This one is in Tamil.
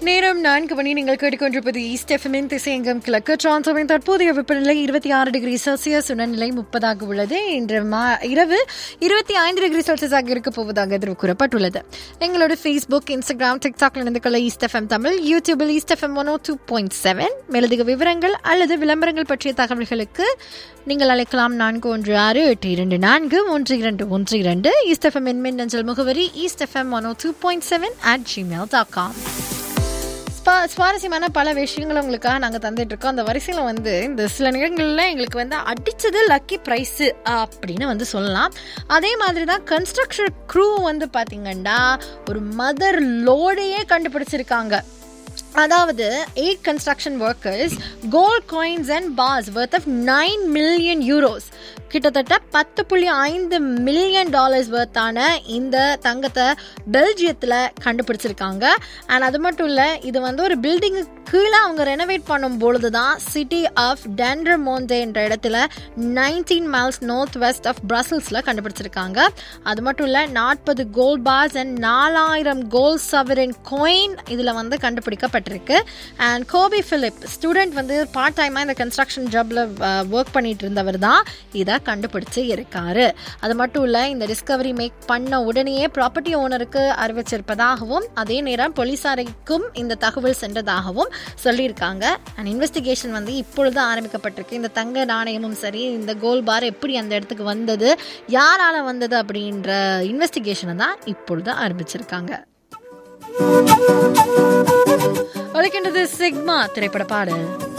நேரம் நான்கு மணி நீங்கள் கேட்டுக்கொண்டிருப்பது ஈஸ்ட் எஃப்எம்மின் திசையங்கம் கிழக்கு டிரான்சோவின் தற்போதைய வெப்பநிலை இருபத்தி ஆறு டிகிரி செல்சியஸ் உடல்நிலை முப்பதாக உள்ளது இன்று மா இரவு இருபத்தி ஐந்து டிகிரி செல்சியஸாக இருக்க போவதாக எதிர்வு கூறப்பட்டுள்ளது எங்களோட ஃபேஸ்புக் இன்ஸ்டாகிராம் டிக்டாக்ல இணைந்து கொள்ள ஈஸ்ட் எஃப்எம் தமிழ் யூடியூபில் East FM one two point seven மேலதிக விவரங்கள் அல்லது விளம்பரங்கள் பற்றிய தகவல்களுக்கு நீங்கள் அழைக்கலாம் நான்கு ஒன்று ஆறு எட்டு இரண்டு நான்கு ஒன்று இரண்டு ஒன்று இரண்டு ஈஸ்ட் எஃப்எம் மின்னஞ்சல் முகவரி East FM one two point seven at Gmail dot com ஸ்பா- சுவாரஸ்யமான பல விஷயங்களை உங்களுக்காக நாங்கள் தந்துட்டு இருக்கோம் அந்த வரிசையில் வந்து இந்த சில நேரங்களில் எங்களுக்கு வந்து அடிச்சது லக்கி ப்ரைஸு அப்படின்னு வந்து சொல்லலாம் அதே மாதிரி தான் கன்ஸ்ட்ரக்ஷன் க்ரூ வந்து பார்த்தீங்கன்னா ஒரு மதர் லோடையே கண்டுபிடிச்சிருக்காங்க அதாவது eight construction workers gold coins and bars worth of nine million euros கிட்டத்தட்ட பத்து புள்ளி ஐந்து மில்லியன் டாலர்ஸ் வர்த்தான இந்த தங்கத்தை பெல்ஜியத்தில் கண்டுபிடிச்சிருக்காங்க அண்ட் அது மட்டும் இல்லை இது வந்து ஒரு பில்டிங்கு கீழே அவங்க ரெனோவேட் பண்ணும் பொழுது தான் சிட்டி ஆஃப் டென்ட்ரமோந்தே என்ற இடத்துல nineteen miles north west of பிரசல்ஸில் கண்டுபிடிச்சிருக்காங்க அது மட்டும் இல்லை நாற்பது கோல்ட் பாஸ் அண்ட் நாலாயிரம் கோல்ட் சவரின் coin இதில் வந்து கண்டுபிடிக்கப்பட்டிருக்கு அண்ட் கோபி பிலிப் ஸ்டூடெண்ட் வந்து பார்ட் டைமாக இந்த கன்ஸ்ட்ரக்ஷன் ஜாப்ல ஒர்க் பண்ணிட்டு இருந்தவர் தான் இதை கண்டுபிடிச்சு இருக்காரு அது மட்டும் இல்லை இந்த டிஸ்கவரி மேக் பண்ண உடனேயே ப்ராப்பர்ட்டி ஓனருக்கு அறிவிச்சிருப்பதாகவும் அதே நேரம் போலீசாருக்கும் இந்த தகவல் சென்றதாகவும் சொல்லியிருக்காங்க அண்ட் இன்வெஸ்டிகேஷன் வந்து இப்பொழுது ஆரம்பிக்கப்பட்டிருக்கு இந்த தங்க நாணயமும் சரி இந்த கோல் பார் எப்படி அந்த இடத்துக்கு வந்தது யாரால வந்தது அப்படின்ற இன்வெஸ்டிகேஷனை தான் இப்பொழுது ஆரம்பிச்சிருக்காங்க ஒழிக்கின்றது சிக்மா திரைப்பட பாடல்